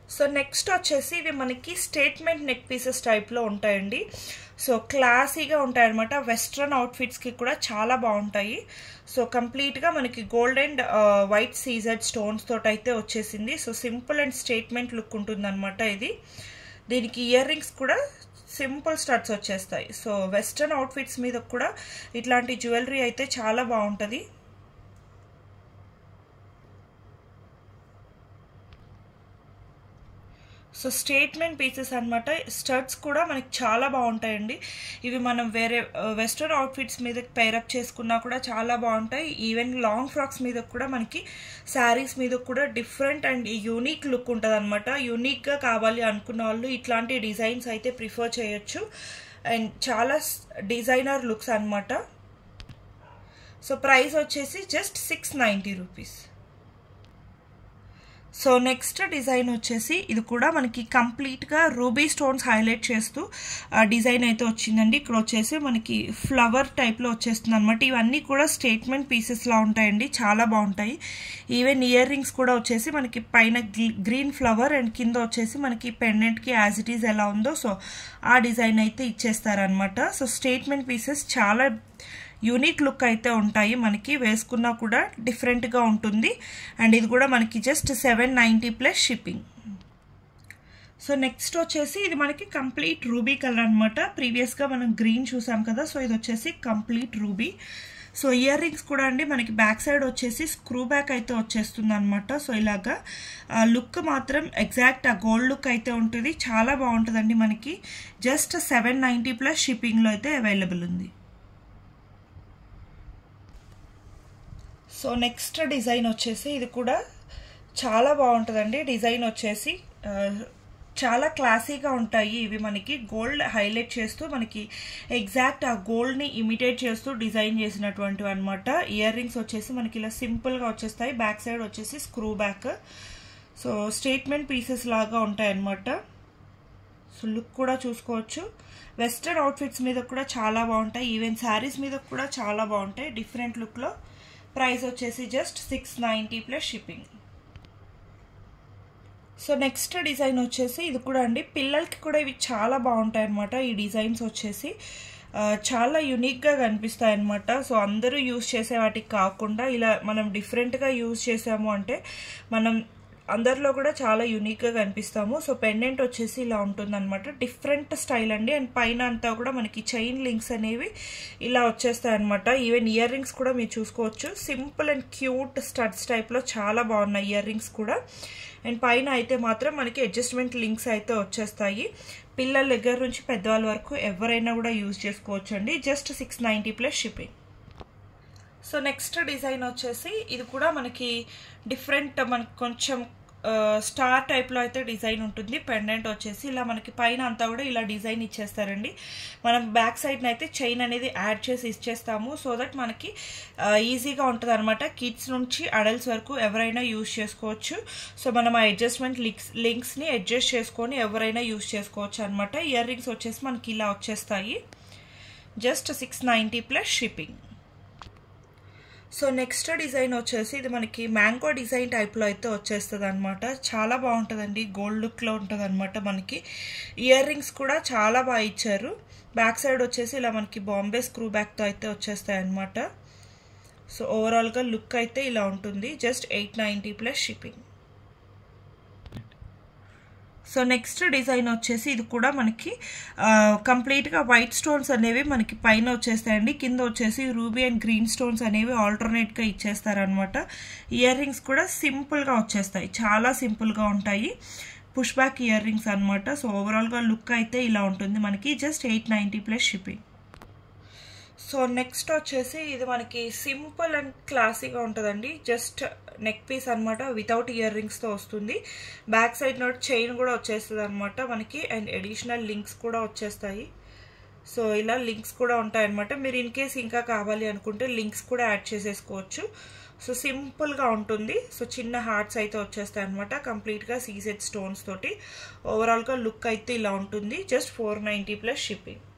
so next వచ్చేసి ఇవి మనకి స్టేట్మెంట్ నెక్ పీసెస్ టైప్లో ఉంటాయండి సో క్లాసీగా ఉంటాయి అనమాట వెస్ట్రన్ అవుట్ఫిట్స్కి కూడా చాలా బాగుంటాయి సో కంప్లీట్గా మనకి gold and white CZ stones తోటి అయితే వచ్చేసింది so simple and statement look ఉంటుందన్నమాట ఇది దీనికి ఇయర్ రింగ్స్ కూడా సింపుల్ స్టడ్స్ వచ్చేస్తాయి సో వెస్ట్రన్ అవుట్ఫిట్స్ మీద కూడా ఇట్లాంటి జ్యువెలరీ అయితే చాలా బాగుంటుంది సో స్టేట్మెంట్ పీసెస్ అనమాట స్టడ్స్ కూడా మనకి చాలా బాగుంటాయండి ఇవి మనం వేరే వెస్ట్రన్ అవుట్ఫిట్స్ మీద పేరప్ చేసుకున్నా కూడా చాలా బాగుంటాయి ఈవెన్ లాంగ్ ఫ్రాక్స్ మీద కూడా మనకి శారీస్ మీద కూడా డిఫరెంట్ అండ్ యూనిక్ లుక్ ఉంటుంది అనమాట యూనిక్గా కావాలి అనుకున్న వాళ్ళు ఇట్లాంటి డిజైన్స్ అయితే ప్రిఫర్ చేయొచ్చు అండ్ చాలా డిజైనర్ లుక్స్ అనమాట సో ప్రైస్ వచ్చేసి just six ninety rupees so next design వచ్చేసి ఇది కూడా మనకి కంప్లీట్గా రూబీ స్టోన్స్ హైలైట్ చేస్తూ డిజైన్ అయితే వచ్చిందండి ఇక్కడ వచ్చేసి మనకి ఫ్లవర్ టైప్లో వచ్చేస్తుంది అనమాట ఇవన్నీ కూడా స్టేట్మెంట్ పీసెస్లా ఉంటాయండి చాలా బాగుంటాయి ఈవెన్ ఇయర్ రింగ్స్ కూడా వచ్చేసి మనకి పైన గ్రీన్ ఫ్లవర్ అండ్ కింద వచ్చేసి మనకి పెండెంట్కి యాజ్ ఇట్ ఈజ్ ఎలా ఉందో సో ఆ డిజైన్ అయితే ఇచ్చేస్తారనమాట సో స్టేట్మెంట్ పీసెస్ చాలా యూనిక్ లుక్ అయితే ఉంటాయి మనకి వేసుకున్నా కూడా డిఫరెంట్గా ఉంటుంది అండ్ ఇది కూడా మనకి just seven ninety plus shipping so next వచ్చేసి ఇది మనకి కంప్లీట్ రూబీ కలర్ అనమాట ప్రీవియస్గా మనం గ్రీన్ చూసాం కదా సో ఇది వచ్చేసి complete ruby so earrings కూడా అండి మనకి బ్యాక్ సైడ్ వచ్చేసి స్క్రూ బ్యాక్ అయితే వచ్చేస్తుంది అనమాట సో ఇలాగా లుక్ మాత్రం ఎగ్జాక్ట్ ఆ గోల్డ్ లుక్ అయితే ఉంటుంది చాలా బాగుంటుందండి మనకి జస్ట్ సెవెన్ నైంటీ ప్లస్ షిప్పింగ్లో అయితే అవైలబుల్ ఉంది సో నెక్స్ట్ డిజైన్ వచ్చేసి ఇది కూడా చాలా బాగుంటుందండి డిజైన్ వచ్చేసి చాలా క్లాసీగా ఉంటాయి ఇవి మనకి గోల్డ్ హైలైట్ చేస్తూ మనకి ఎగ్జాక్ట్ ఆ గోల్డ్ని ఇమిటేట్ చేస్తూ డిజైన్ చేసినటువంటివి అనమాట ఇయర్ రింగ్స్ వచ్చేసి మనకి ఇలా సింపుల్గా వచ్చేస్తాయి బ్యాక్ సైడ్ వచ్చేసి screw back so statement pieces లాగా ఉంటాయి అనమాట సో లుక్ కూడా చూసుకోవచ్చు వెస్ట్రన్ అవుట్ఫిట్స్ మీద కూడా చాలా బాగుంటాయి ఈవెన్ శారీస్ మీద కూడా చాలా బాగుంటాయి డిఫరెంట్ లుక్లో ప్రైస్ వచ్చేసి just six ninety plus shipping so next design వచ్చేసి ఇది కూడా అండి పిల్లలకి కూడా ఇవి చాలా బాగుంటాయి అనమాట ఈ డిజైన్స్ వచ్చేసి చాలా యునిక్గా కనిపిస్తాయి అనమాట సో అందరూ యూజ్ చేసే వాటికి కాకుండా ఇలా మనం డిఫరెంట్గా యూజ్ చేసాము అంటే మనం అందరిలో కూడా చాలా యూనిక్గా కనిపిస్తాము సో పెండెంట్ వచ్చేసి ఇలా ఉంటుందన్నమాట డిఫరెంట్ స్టైల్ అండి అండ్ పైన అంతా కూడా మనకి చైన్ లింక్స్ అనేవి ఇలా వచ్చేస్తాయి అనమాట ఈవెన్ ఇయర్ రింగ్స్ కూడా మీరు చూసుకోవచ్చు సింపుల్ అండ్ క్యూట్ స్టడ్స్ టైప్లో చాలా బాగున్నాయి ఇయర్ రింగ్స్ కూడా అండ్ పైన అయితే మాత్రం మనకి అడ్జస్ట్మెంట్ లింక్స్ అయితే వచ్చేస్తాయి పిల్లల దగ్గర నుంచి పెద్దవాళ్ళ వరకు ఎవరైనా కూడా యూజ్ చేసుకోవచ్చు అండి just six ninety plus shipping so next design వచ్చేసి ఇది కూడా మనకి డిఫరెంట్ మనకి కొంచెం స్టార్ టైప్లో అయితే డిజైన్ ఉంటుంది పెండెంట్ వచ్చేసి ఇలా మనకి పైన అంతా కూడా ఇలా డిజైన్ ఇచ్చేస్తారండి మనం బ్యాక్ సైడ్ని అయితే చైన్ అనేది యాడ్ చేసి ఇచ్చేస్తాము సో దట్ మనకి ఈజీగా ఉంటుంది అనమాట కిడ్స్ నుంచి అడల్ట్స్ వరకు ఎవరైనా యూజ్ చేసుకోవచ్చు సో మనం ఆ అడ్జస్ట్మెంట్ లింక్స్ లింక్స్ని అడ్జస్ట్ చేసుకొని ఎవరైనా యూజ్ చేసుకోవచ్చు అనమాట ఇయర్ రింగ్స్ వచ్చేసి మనకి ఇలా వచ్చేస్తాయి just six ninety plus shipping so next design వచ్చేసి ఇది మనకి మ్యాంగో డిజైన్ టైప్లో అయితే వచ్చేస్తుంది అనమాట చాలా బాగుంటుందండి గోల్డ్ లుక్లో ఉంటుంది అనమాట మనకి ఇయర్ రింగ్స్ కూడా చాలా బాగా ఇచ్చారు బ్యాక్ సైడ్ వచ్చేసి ఇలా మనకి బాంబే స్క్రూ బ్యాక్తో అయితే వచ్చేస్తాయి అనమాట సో ఓవరాల్గా లుక్ అయితే ఇలా ఉంటుంది just eight ninety plus shipping so next design వచ్చేసి ఇది కూడా మనకి కంప్లీట్గా వైట్ స్టోన్స్ అనేవి మనకి పైన వచ్చేస్తాయండి కింద వచ్చేసి రూబీ అండ్ గ్రీన్ స్టోన్స్ అనేవి ఆల్టర్నేట్గా ఇచ్చేస్తారనమాట ఇయర్ రింగ్స్ కూడా సింపుల్గా వచ్చేస్తాయి చాలా సింపుల్గా ఉంటాయి పుష్ బ్యాక్ ఇయర్ రింగ్స్ అనమాట సో ఓవరాల్గా లుక్ అయితే ఇలా ఉంటుంది మనకి just eight ninety plus shipping so next వచ్చేసి ఇది మనకి సింపుల్ అండ్ క్లాసీగా ఉంటుందండి జస్ట్ నెక్ పీస్ అనమాట వితౌట్ ఇయర్ రింగ్స్తో వస్తుంది బ్యాక్ సైడ్ నోట్ చైన్ కూడా వచ్చేస్తుంది అనమాట మనకి అండ్ అడిషనల్ లింక్స్ కూడా వచ్చేస్తాయి సో ఇలా లింక్స్ కూడా ఉంటాయి అనమాట మీరు ఇన్ కేస్ ఇంకా కావాలి అనుకుంటే లింక్స్ కూడా యాడ్ చేసేసుకోవచ్చు సో సింపుల్గా ఉంటుంది సో చిన్న హార్ట్స్ అయితే వచ్చేస్తాయి అనమాట కంప్లీట్గా సీసెడ్ స్టోన్స్ తోటి ఓవరాల్గా లుక్ అయితే ఇలా ఉంటుంది just four ninety plus shipping